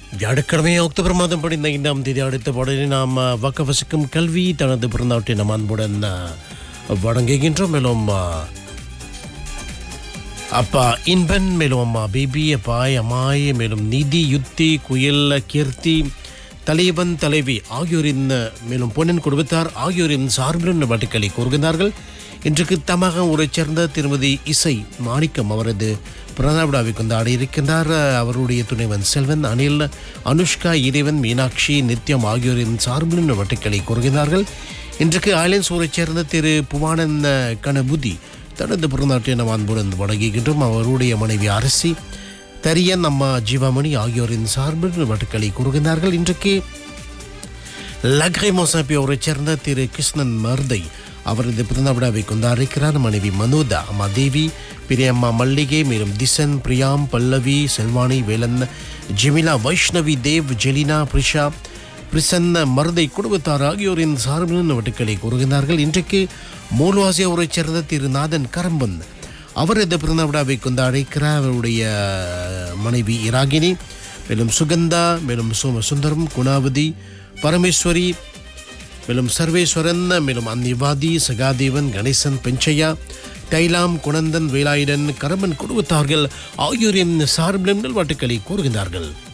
வியாழக்கிழமை அக்டோபர் மாதம் படிந்த ஐந்தாம் தேதி அடுத்த பாடலை நாம் வக்க வசிக்கும் கல்வி தனது பிறந்தாட்டை நம் அன்புடன் அஹ், வணங்குகின்றோம் மேலும் அஹ், அப்பா இன்பன் மேலும் அம்மா பிபி அப்பாய் அம்மாய் மேலும் நிதி யுத்தி குயில் கீர்த்தி தலைவன் தலைவி ஆகியோரின் அஹ், மேலும் பொன்னின் குடும்பத்தார் ஆகியோரின் சார்பிலும் வட்டுக்களை கூறுகின்றார்கள் இன்றைக்கு தமாக ஊரைச் சேர்ந்த திருமதி இசை மாணிக்கம் அவரது பிறந்த விழாவை கொண்டாடி இருக்கின்றார் அவருடைய துணைவன் செல்வன் அனில் அனுஷ்கா இறைவன் மீனாட்சி நித்யம் ஆகியோரின் சார்பிலும் வட்டுக்களை கூறுகிறார்கள் இன்றைக்கு ஐலண்ட்ஸ் ஊரைச் சேர்ந்த திரு புவானன் கணபுதி தனது பிறந்தாட்டை நாம் அன்புடன் வணங்குகின்றோம் அவருடைய மனைவி அரசி தரியன் அம்மா ஜீவாமணி ஆகியோரின் சார்பில் வட்டுக்களை கூறுகிறார்கள் இன்றைக்கு லக்ரை மோசாப்பி அவரைச் சேர்ந்த திரு கிருஷ்ணன் மர்தை அவரது பிறந்த விழாவை கொண்டாடிக்கிறார் மனைவி மனோதா அம்மா தேவி பிரியம்மா மல்லிகை மேலும் திசன் பிரியாம் பல்லவி செல்வானி வேலன் ஜெமிலா வைஷ்ணவி தேவ் ஜெலினா பிரிஷா பிரசன்ன மருதை குடும்பத்தார் ஆகியோரின் சார்பில் வட்டுக்களை கூறுகிறார்கள் இன்றைக்கு மூல்வாசி அவரைச் சேர்ந்த திரு நாதன் கரம்பன் அவரது பிறந்த விழாவை கொண்டாடிக்கிறார் அவருடைய மனைவி இராகினி மேலும் சுகந்தா மேலும் சோம சுந்தரம் குணாவதி பரமேஸ்வரி மேலும் சர்வேஸ்வரன் மேலும் அந்நிவாதி சகாதேவன் கணேசன் பெஞ்சையா தைலாம் குணந்தன் வேலாயுதன் கரம்பன் குடும்பத்தார்கள் ஆகியோரின் சார்பிலும் நல்வாட்டுக்களை கூறுகின்றார்கள்